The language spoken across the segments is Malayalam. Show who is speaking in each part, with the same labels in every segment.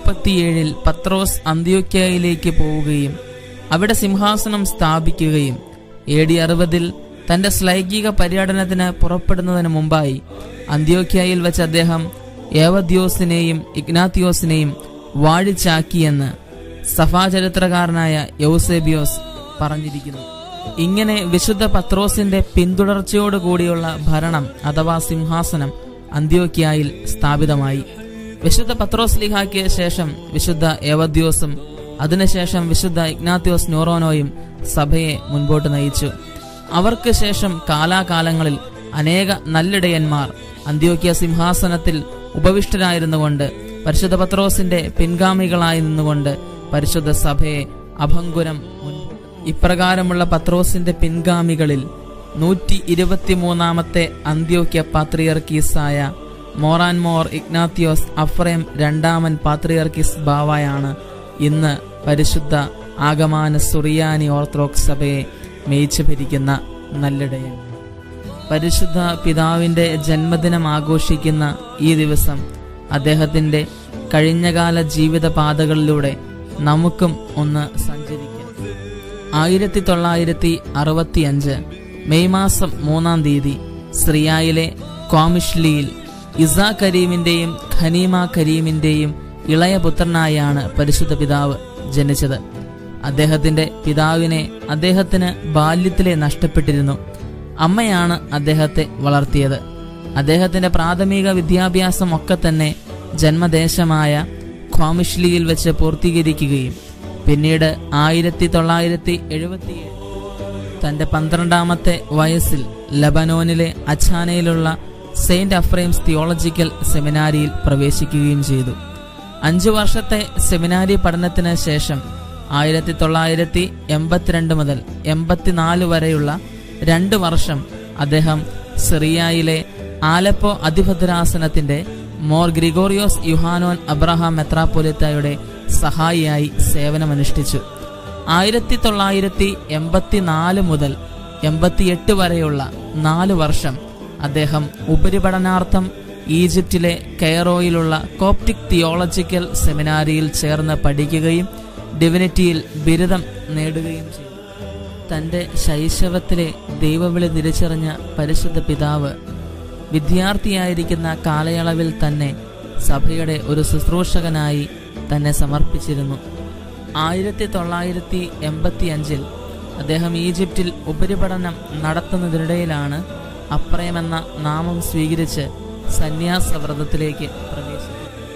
Speaker 1: മുപ്പത്തിയേഴിൽ പത്രോസ് അന്ത്യോക്യയിലേക്ക് പോവുകയും അവിടെ സിംഹാസനം സ്ഥാപിക്കുകയും എ ഡി അറുപതിൽ തന്റെ ശ്ലൈംഗിക പര്യടനത്തിന് പുറപ്പെടുന്നതിന് മുമ്പായി അന്ത്യോക്യയിൽ വെച്ച് അദ്ദേഹം ഏവദ്യോസിനെയും ഇഗ്നാത്തിയോസിനെയും വാഴിച്ചാക്കിയെന്ന് സഭാചരിത്രകാരനായ യൗസേബിയോസ് പറഞ്ഞിരിക്കുന്നു ഇങ്ങനെ വിശുദ്ധ പത്രോസിന്റെ പിന്തുടർച്ചയോടുകൂടിയുള്ള ഭരണം അഥവാ സിംഹാസനം അന്ത്യോക്യയിൽ സ്ഥാപിതമായി വിശുദ്ധ പത്രോസ് ലിഹായ്ക്ക് ശേഷം വിശുദ്ധ ഏവദ്യോസും അതിനുശേഷം വിശുദ്ധ ഇഗ്നാത്യോസ് ന്യൂറോനോയും സഭയെ മുൻപോട്ട് നയിച്ചു അവർക്ക് ശേഷം കാലാകാലങ്ങളിൽ അനേക നല്ലിടയന്മാർ അന്ത്യോക്യ സിംഹാസനത്തിൽ ഉപവിഷ്ടരായിരുന്നുകൊണ്ട് പരിശുദ്ധ പത്രോസിന്റെ പിൻഗാമികളായി നിന്നുകൊണ്ട് പരിശുദ്ധ സഭയെ അഭങ്കുരം മുൻപോട്ട് ഇപ്രകാരമുള്ള പത്രോസിന്റെ പിൻഗാമികളിൽ നൂറ്റി ഇരുപത്തിമൂന്നാമത്തെ അന്ത്യോക്യ പാത്രിയർക്കീസായ മോറാൻമോർ ഇഗ്നാത്തിയോസ് അഫ്രേം രണ്ടാമൻ പാത്രിയർക്കിസ് ബാവയാണ് ഇന്ന് പരിശുദ്ധ ആഗമാന സുറിയാനി ഓർത്തഡോക്സ് സഭയെ മേയിച്ചു ഭരിക്കുന്ന നല്ലിടയൻ പരിശുദ്ധ പിതാവിന്റെ ജന്മദിനം ആഘോഷിക്കുന്ന ഈ ദിവസം അദ്ദേഹത്തിന്റെ കഴിഞ്ഞകാല ജീവിത പാതകളിലൂടെ നമുക്കും ഒന്ന് സഞ്ചരിക്കാം ആയിരത്തി തൊള്ളായിരത്തി അറുപത്തിയഞ്ച് മെയ് മാസം മൂന്നാം തീയതി സിറിയായിലെ കോമിഷ്ലിയിൽ ഇസാ കരീമിന്റെയും ഖനീമ കരീമിന്റെയും ഇളയ പുത്രനായാണ് പരിശുദ്ധ പിതാവ് ജനിച്ചത് അദ്ദേഹത്തിന്റെ പിതാവിനെ അദ്ദേഹത്തിന് ബാല്യത്തിലെ നഷ്ടപ്പെട്ടിരുന്നു അമ്മയാണ് അദ്ദേഹത്തെ വളർത്തിയത് അദ്ദേഹത്തിന്റെ പ്രാഥമിക വിദ്യാഭ്യാസം ഒക്കെ തന്നെ ജന്മദേശമായ ഖ്വാമിഷ്ലിയിൽ വെച്ച് പൂർത്തീകരിക്കുകയും പിന്നീട് ആയിരത്തി തൊള്ളായിരത്തി എഴുപത്തിയേഴ് തന്റെ പന്ത്രണ്ടാമത്തെ വയസ്സിൽ ലബനോനിലെ അച്ഛാനയിലുള്ള സെയിന്റ് അഫ്രൈംസ് തിയോളജിക്കൽ സെമിനാരിയിൽ പ്രവേശിക്കുകയും ചെയ്തു അഞ്ചു വർഷത്തെ സെമിനാരി പഠനത്തിന് ശേഷം ആയിരത്തി തൊള്ളായിരത്തി എൺപത്തിരണ്ട് മുതൽ എൺപത്തിനാല് വരെയുള്ള രണ്ട് വർഷം അദ്ദേഹം സിറിയയിലെ ആലപ്പോ അതിഭദ്രാസനത്തിന്റെ മോർ ഗ്രിഗോറിയോസ് യുഹാനോൻ അബ്രഹാം മെത്രാപ്പൊലിത്തയുടെ സഹായിയായി സേവനമനുഷ്ഠിച്ചു ആയിരത്തി തൊള്ളായിരത്തി എൺപത്തിനാല് മുതൽ എൺപത്തിയെട്ട് വരെയുള്ള നാല് വർഷം അദ്ദേഹം ഉപരിപഠനാർത്ഥം ഈജിപ്തിലെ കെയറോയിലുള്ള കോപ്റ്റിക് തിയോളജിക്കൽ സെമിനാരിയിൽ ചേർന്ന് പഠിക്കുകയും ഡിവിനിറ്റിയിൽ ബിരുദം നേടുകയും ചെയ്തു തന്റെ ശൈശവത്തിലെ ദൈവവിളി തിരിച്ചറിഞ്ഞ പരിശുദ്ധ പിതാവ് വിദ്യാർത്ഥിയായിരിക്കുന്ന കാലയളവിൽ തന്നെ സഭയുടെ ഒരു ശുശ്രൂഷകനായി തന്നെ സമർപ്പിച്ചിരുന്നു ആയിരത്തി തൊള്ളായിരത്തി എൺപത്തി അഞ്ചിൽ അദ്ദേഹം ഈജിപ്തിൽ ഉപരിപഠനം നടത്തുന്നതിനിടയിലാണ് അപ്രയമെന്ന നാമം സ്വീകരിച്ച് സന്യാസ വ്രതത്തിലേക്ക് പ്രവേശിച്ചത്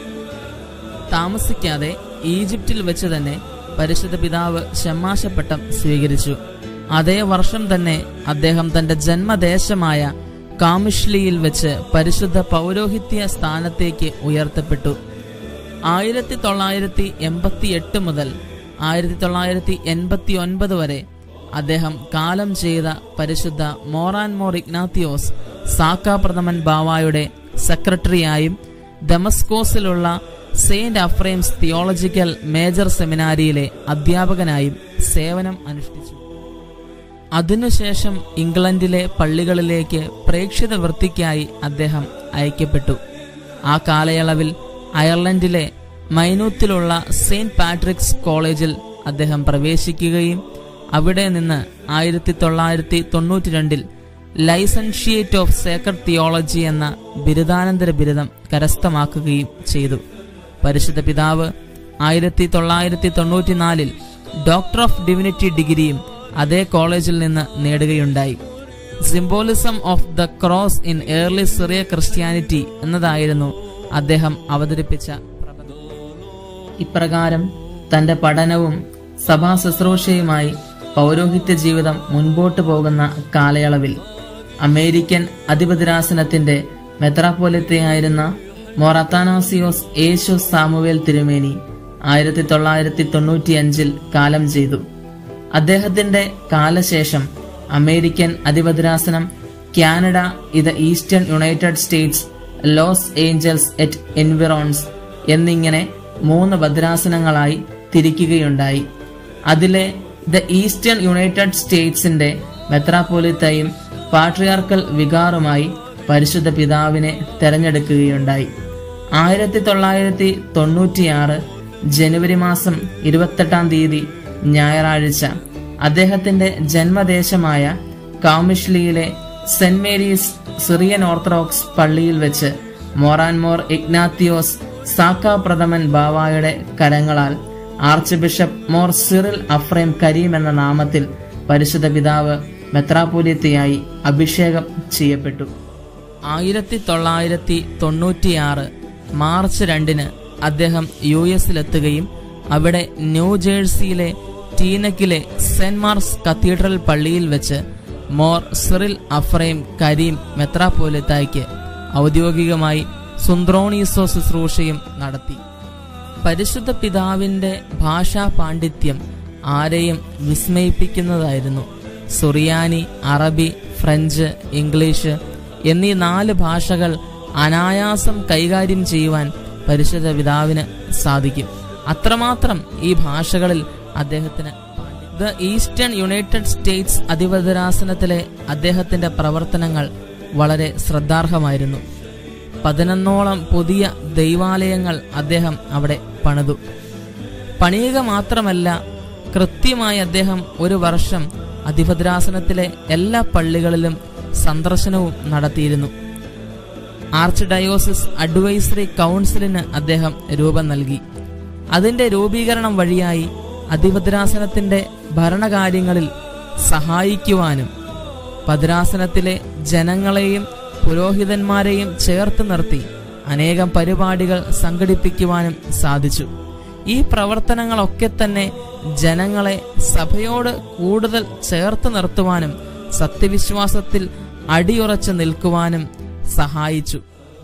Speaker 1: താമസിക്കാതെ ഈജിപ്തിൽ വെച്ച് തന്നെ പരിശുദ്ധ പിതാവ് ഷമ്മാശപ്പട്ടം സ്വീകരിച്ചു അതേ വർഷം തന്നെ അദ്ദേഹം തന്റെ ജന്മദേശമായ കാമിഷ്ലിയിൽ വെച്ച് പരിശുദ്ധ പൗരോഹിത്യ സ്ഥാനത്തേക്ക് ഉയർത്തപ്പെട്ടു ആയിരത്തി തൊള്ളായിരത്തി എൺപത്തി എട്ട് മുതൽ ആയിരത്തി തൊള്ളായിരത്തി എൺപത്തി ഒൻപത് വരെ അദ്ദേഹം കാലം ചെയ്ത പരിശുദ്ധ മോറാൻ മോർ ഇഗ്നാത്തിയോസ് സാക്ക പ്രഥമൻ ബാവായുടെ സെക്രട്ടറിയായും ദമസ്കോസിലുള്ള സെയിന്റ് അഫ്രൈംസ് തിയോളജിക്കൽ മേജർ സെമിനാരിയിലെ അധ്യാപകനായും സേവനം അനുഷ്ഠിച്ചു അതിനുശേഷം ഇംഗ്ലണ്ടിലെ പള്ളികളിലേക്ക് പ്രേക്ഷിത വൃത്തിക്കായി അദ്ദേഹം അയക്കപ്പെട്ടു ആ കാലയളവിൽ അയർലൻഡിലെ മൈനൂത്തിലുള്ള സെയിന്റ് പാട്രിക്സ് കോളേജിൽ അദ്ദേഹം പ്രവേശിക്കുകയും അവിടെ നിന്ന് ആയിരത്തി തൊള്ളായിരത്തി തൊണ്ണൂറ്റി രണ്ടിൽ ലൈസൻഷിയേറ്റ് ഓഫ് സേക്രഡ് തിയോളജി എന്ന ബിരുദാനന്തര ബിരുദം കരസ്ഥമാക്കുകയും ചെയ്തു പരിശുദ്ധ പിതാവ് ആയിരത്തി തൊള്ളായിരത്തി തൊണ്ണൂറ്റിനാലിൽ ഡോക്ടർ ഓഫ് ഡിവിനിറ്റി ഡിഗ്രിയും അതേ കോളേജിൽ നിന്ന് നേടുകയുണ്ടായി symbolism of the cross in early Syria Christianity എന്നതായിരുന്നു അദ്ദേഹം അവതരിപ്പിച്ച പ്രബന്ധം ഇപ്രകാരം തന്റെ പഠനവും സഭാ ശുശ്രൂഷയുമായി പൗരോഹിത്യ ജീവിതം മുൻപോട്ട് പോകുന്ന കാലയളവിൽ അമേരിക്കൻ അധിപതിരാസനത്തിന്റെ മെത്രാപ്പോലിത്തയായിരുന്ന മൊറത്താനാസിയോസ് യേശു സാമുവേൽ തിരുമേനി ആയിരത്തി തൊള്ളായിരത്തി തൊണ്ണൂറ്റിയഞ്ചിൽ കാലം ചെയ്തു അദ്ദേഹത്തിന്റെ കാലശേഷം അമേരിക്കൻ അധിപതിരാസനം കാനഡ ഇത് eastern United States Los Angeles et environs എന്നിങ്ങനെ മൂന്ന് ഭദ്രാസനങ്ങളായി തിരിക്കുകയുണ്ടായി അതിലെ ദ ഈസ്റ്റേൺ യുണൈറ്റഡ് സ്റ്റേറ്റ്സിന്റെ മെത്രാപ്പോലിത്തയും പാട്രിയാർക്കൽ വികാറുമായി പരിശുദ്ധ പിതാവിനെ തെരഞ്ഞെടുക്കുകയുണ്ടായി ആയിരത്തി തൊള്ളായിരത്തി തൊണ്ണൂറ്റിയാറ് ജനുവരി മാസം ഇരുപത്തെട്ടാം തീയതി ഞായറാഴ്ച അദ്ദേഹത്തിന്റെ ജന്മദേശമായ കാമിഷ്ലിയിലെ സെന്റ് മേരീസ് സിറിയൻ ഓർത്തഡോക്സ് പള്ളിയിൽ വെച്ച് മോറാൻമോർ ഇഗ്നാത്തിയോസ് സാക്ക പ്രഥമൻ ബാവായുടെ കരങ്ങളാൽ archbishop Mor Cyril Aphrem Karim എന്ന നാമത്തിൽ പരിശുദ്ധ പിതാവ് മെത്രാപൂലിത്തയായി അഭിഷേകം ചെയ്യപ്പെട്ടു ആയിരത്തി തൊള്ളായിരത്തി തൊണ്ണൂറ്റിയാറ് മാർച്ച് രണ്ടിന് അദ്ദേഹം യു എസിലെത്തുകയും അവിടെ ന്യൂജേഴ്സിയിലെ ടീനക്കിലെ സെന്റ് മാർക്സ് കത്തീഡ്രൽ പള്ളിയിൽ വെച്ച് മോർ സിറിൽ അഫ്രൈം കരീം മെത്രാപോലിത്തായ്ക്ക് ഔദ്യോഗികമായി സുന്ത്രോണീസോ ശുശ്രൂഷയും നടത്തി പരിശുദ്ധ പിതാവിന്റെ ഭാഷാ പാണ്ഡിത്യം ആരെയും വിസ്മയിപ്പിക്കുന്നതായിരുന്നു സുറിയാനി അറബി ഫ്രഞ്ച് ഇംഗ്ലീഷ് എന്നീ നാല് ഭാഷകൾ അനായാസം കൈകാര്യം ചെയ്യുവാൻ പരിശുദ്ധ പിതാവിന് സാധിക്കും അത്രമാത്രം ഈ ഭാഷകളിൽ അദ്ദേഹത്തിന് ദ ഈസ്റ്റേൺ യുണൈറ്റഡ് സ്റ്റേറ്റ്സ് അധിപതരാസനത്തിലെ അദ്ദേഹത്തിന്റെ പ്രവർത്തനങ്ങൾ വളരെ ശ്രദ്ധാർഹമായിരുന്നു പതിനൊന്നോളം പുതിയ ദൈവാലയങ്ങൾ അദ്ദേഹം അവിടെ പണിതു പണിയുക മാത്രമല്ല കൃത്യമായി അദ്ദേഹം ഒരു വർഷം അധിപദ്രാസനത്തിലെ എല്ലാ പള്ളികളിലും സന്ദർശനവും നടത്തിയിരുന്നു ആർച്ച് ഡയോസിസ് അഡ്വൈസറി കൗൺസിലിന് അദ്ദേഹം രൂപം നൽകി അതിന്റെ രൂപീകരണം വഴിയായി അധിപദ്രാസനത്തിന്റെ ഭരണകാര്യങ്ങളിൽ സഹായിക്കുവാനും ഭദ്രാസനത്തിലെ ജനങ്ങളെയും പുരോഹിതന്മാരെയും ചേർത്ത് നിർത്തി അനേകം പരിപാടികൾ സംഘടിപ്പിക്കുവാനും സാധിച്ചു ഈ പ്രവർത്തനങ്ങളൊക്കെ തന്നെ ജനങ്ങളെ സഭയോട് കൂടുതൽ ചേർത്ത് നിർത്തുവാനും സത്യവിശ്വാസത്തിൽ അടിയുറച്ചു നിൽക്കുവാനും സഹായിച്ചു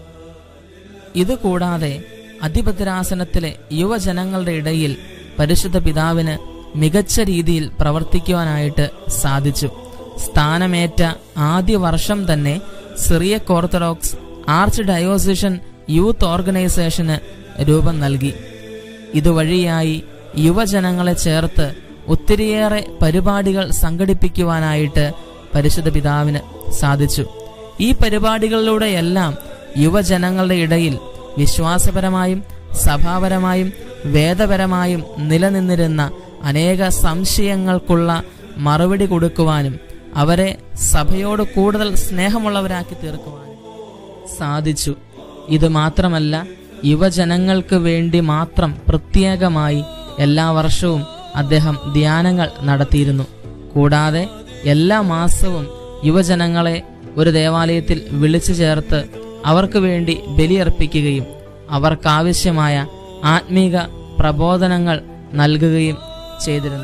Speaker 1: ഇതുകൂടാതെ അധിപതിരാസനത്തിലെ യുവജനങ്ങളുടെ ഇടയിൽ പരിശുദ്ധ പിതാവിന് മികച്ച രീതിയിൽ പ്രവർത്തിക്കുവാനായിട്ട് സാധിച്ചു സ്ഥാനമേറ്റ ആദ്യ വർഷം തന്നെ Syriac Orthodox archdiocese youth ഓർഗനൈസേഷന് രൂപം നൽകി ഇതുവഴിയായി യുവജനങ്ങളെ ചേർത്ത് ഒത്തിരിയേറെ പരിപാടികൾ സംഘടിപ്പിക്കുവാനായിട്ട് പരിശുദ്ധ പിതാവിന് സാധിച്ചു ഈ പരിപാടികളിലൂടെയെല്ലാം യുവജനങ്ങളുടെ ഇടയിൽ വിശ്വാസപരമായും സഭാപരമായും വേദപരമായും നിലനിന്നിരുന്ന അനേക സംശയങ്ങൾക്കുള്ള മറുപടി കൊടുക്കുവാനും അവരെ സഭയോട് കൂടുതൽ സ്നേഹമുള്ളവരാക്കി തീർക്കുവാനും സാധിച്ചു ഇത് മാത്രമല്ല യുവജനങ്ങൾക്ക് വേണ്ടി മാത്രം പ്രത്യേകമായി എല്ലാ വർഷവും അദ്ദേഹം ധ്യാനങ്ങൾ നടത്തിയിരുന്നു കൂടാതെ എല്ലാ മാസവും യുവജനങ്ങളെ ഒരു ദേവാലയത്തിൽ വിളിച്ചു ചേർത്ത് അവർക്ക് വേണ്ടി ബലിയർപ്പിക്കുകയും അവർക്കാവശ്യമായ ആത്മീക പ്രബോധനങ്ങൾ നൽകുകയും ചെയ്തിരുന്നു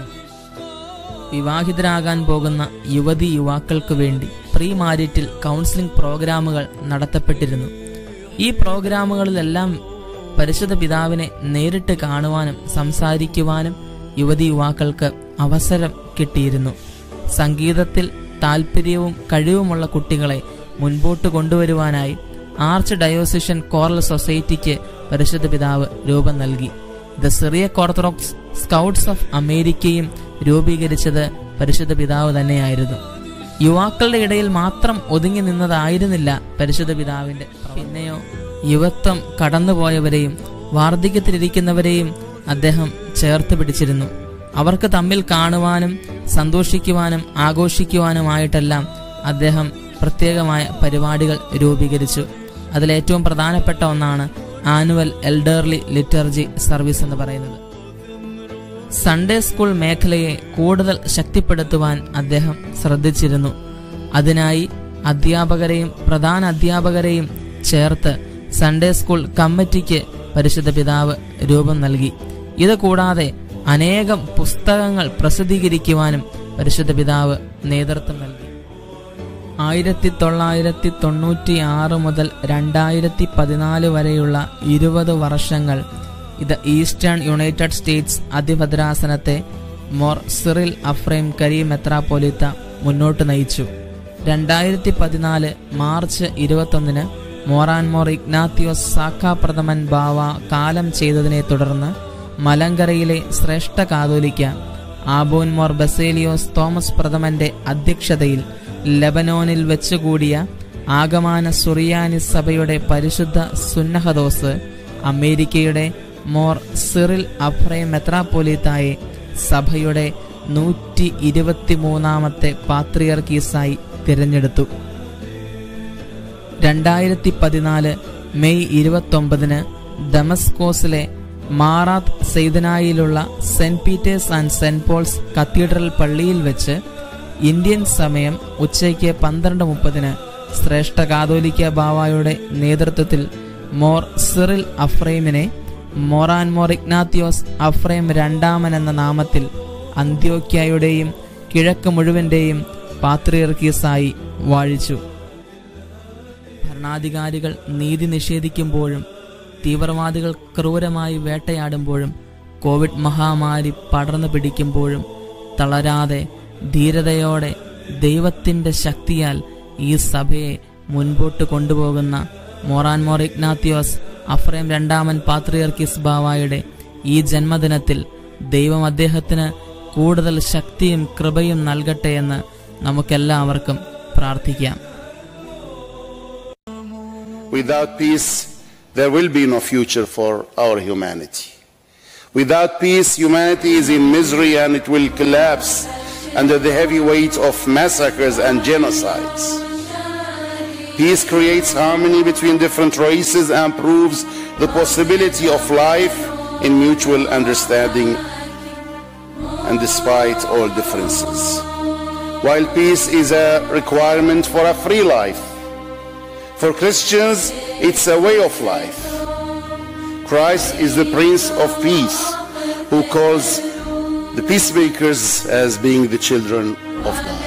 Speaker 1: വിവാഹിതരാകാൻ പോകുന്ന യുവതി യുവാക്കൾക്ക് വേണ്ടി പ്രീ മാരിറ്റിൽ കൗൺസിലിംഗ് പ്രോഗ്രാമുകൾ നടത്തപ്പെട്ടിരുന്നു ഈ പ്രോഗ്രാമുകളിലെല്ലാം പരിശുദ്ധ പിതാവിനെ നേരിട്ട് കാണുവാനും സംസാരിക്കുവാനും യുവതി യുവാക്കൾക്ക് അവസരം കിട്ടിയിരുന്നു സംഗീതത്തിൽ താല്പര്യവും കഴിവുമുള്ള കുട്ടികളെ മുൻപോട്ട് കൊണ്ടുവരുവാനായി ആർച്ച് ഡയോസിഷൻ കോറൽ സൊസൈറ്റിക്ക് പരിശുദ്ധ പിതാവ് രൂപം നൽകി the Syriac Orthodox scouts of അമേരിക്കയും രൂപീകരിച്ചത് പരിശുദ്ധ പിതാവ് തന്നെയായിരുന്നു യുവാക്കളുടെ ഇടയിൽ മാത്രം ഒതുങ്ങി നിന്നതായിരുന്നില്ല പരിശുദ്ധ പിതാവിന്റെ പിന്നെയോ യുവത്വം കടന്നുപോയവരെയും വാർദ്ധക്യത്തിലിരിക്കുന്നവരെയും അദ്ദേഹം ചേർത്ത് പിടിച്ചിരുന്നു അവർക്ക് തമ്മിൽ കാണുവാനും സന്തോഷിക്കുവാനും ആഘോഷിക്കുവാനുമായിട്ടെല്ലാം അദ്ദേഹം പ്രത്യേകമായ പരിപാടികൾ രൂപീകരിച്ചു അതിലേറ്റവും പ്രധാനപ്പെട്ട ഒന്നാണ് ആനുവൽ എൽഡർലി ലിറ്റർജി സർവീസ് എന്ന് പറയുന്നത് സൺഡേ സ്കൂൾ മേഖലയെ കൂടുതൽ ശക്തിപ്പെടുത്തുവാൻ അദ്ദേഹം ശ്രദ്ധിച്ചിരുന്നു അതിനായി അധ്യാപകരെയും പ്രധാന അധ്യാപകരെയും ചേർത്ത് സൺഡേ സ്കൂൾ കമ്മിറ്റിക്ക് പരിശുദ്ധ പിതാവ് രൂപം നൽകി ഇത് കൂടാതെ അനേകം പുസ്തകങ്ങൾ പ്രസിദ്ധീകരിക്കുവാനും പരിശുദ്ധ പിതാവ് നേതൃത്വം നൽകി ആയിരത്തി തൊള്ളായിരത്തി തൊണ്ണൂറ്റി ആറ് മുതൽ രണ്ടായിരത്തി പതിനാല് വരെയുള്ള ഇരുപത് വർഷങ്ങൾ ഇത് ഈസ്റ്റേൺ യുണൈറ്റഡ് സ്റ്റേറ്റ്സ് അതിഭദ്രാസനത്തെ മോർ സിറിൽ അഫ്രൈം കരീം മെത്രാപ്പൊലിത്ത മുന്നോട്ട് നയിച്ചു രണ്ടായിരത്തി പതിനാല് മാർച്ച് ഇരുപത്തൊന്നിന് മോറാൻമോർ ഇഗ്നാത്തിയോസ് സാഖാ പ്രഥമൻ ബാവ കാലം ചെയ്തതിനെ തുടർന്ന് മലങ്കരയിലെ ശ്രേഷ്ഠ കാതോലിക്ക ആബോൻമോർ ബസേലിയോസ് തോമസ് പ്രഥമന്റെ അധ്യക്ഷതയിൽ ലബനോനിൽ വെച്ചുകൂടിയ ആഗമാന സുറിയാനി സഭയുടെ പരിശുദ്ധ സുന്നഹദോസ് അമേരിക്കയുടെ മോർ സിറിൽ അഫ്രൈ മെത്രാപ്പോലീത്തായെ സഭയുടെ നൂറ്റി ഇരുപത്തിമൂന്നാമത്തെ പാത്രിയർക്കീസായി തിരഞ്ഞെടുത്തു രണ്ടായിരത്തി പതിനാല് മെയ് ഇരുപത്തൊമ്പതിന് ദമസ്കോസിലെ മാറാത്ത് സെയ്തനായിലുള്ള Saint Peter's and Saint Paul's cathedral പള്ളിയിൽ വെച്ച് ഇന്ത്യൻ സമയം ഉച്ചയ്ക്ക് പന്ത്രണ്ട് മുപ്പതിന് ശ്രേഷ്ഠ കാതോലിക്ക ബാവായുടെ നേതൃത്വത്തിൽ മോർ സിറിൽ അഫ്രൈമിനെ മോറാൻ മോർ ഇഗ്നാത്തിയോസ് അഫ്രൈം രണ്ടാമൻ എന്ന നാമത്തിൽ അന്ത്യോക്യയുടെയും കിഴക്ക് മുഴുവന്റെയും പാത്രിയർക്കീസായി വാഴിച്ചു ഭരണാധികാരികൾ നീതി നിഷേധിക്കുമ്പോഴും തീവ്രവാദികൾ ക്രൂരമായി വേട്ടയാടുമ്പോഴും കോവിഡ് മഹാമാരി പടർന്നു പിടിക്കുമ്പോഴും തളരാതെ ധീരതയോടെ ദൈവത്തിന്റെ ശക്തിയാൽ ഈ സഭയെ മുൻപോട്ട് കൊണ്ടുപോകുന്ന മോറാൻ മോർ ഇഗ്നാത്തിയോസ് അഫ്രേം രണ്ടാമൻ പാത്രിയർക്കിസ് ബാവായുടെ ഈ ജന്മദിനത്തിൽ ദൈവം അദ്ദേഹത്തിന് കൂടുതൽ ശക്തിയും കൃപയും നൽകട്ടെ എന്ന് നമുക്കെല്ലാവർക്കും പ്രാർത്ഥിക്കാം
Speaker 2: Without peace, there will be no future for our humanity. Without peace, humanity is in misery and it will collapse under the heavy weight of massacres and genocides. Peace creates harmony between different races and proves the possibility of life in mutual understanding and despite all differences. While peace is a requirement for a free life, for Christians, it's a way of life. Christ is the Prince of Peace who calls the peacemakers as being the children of God.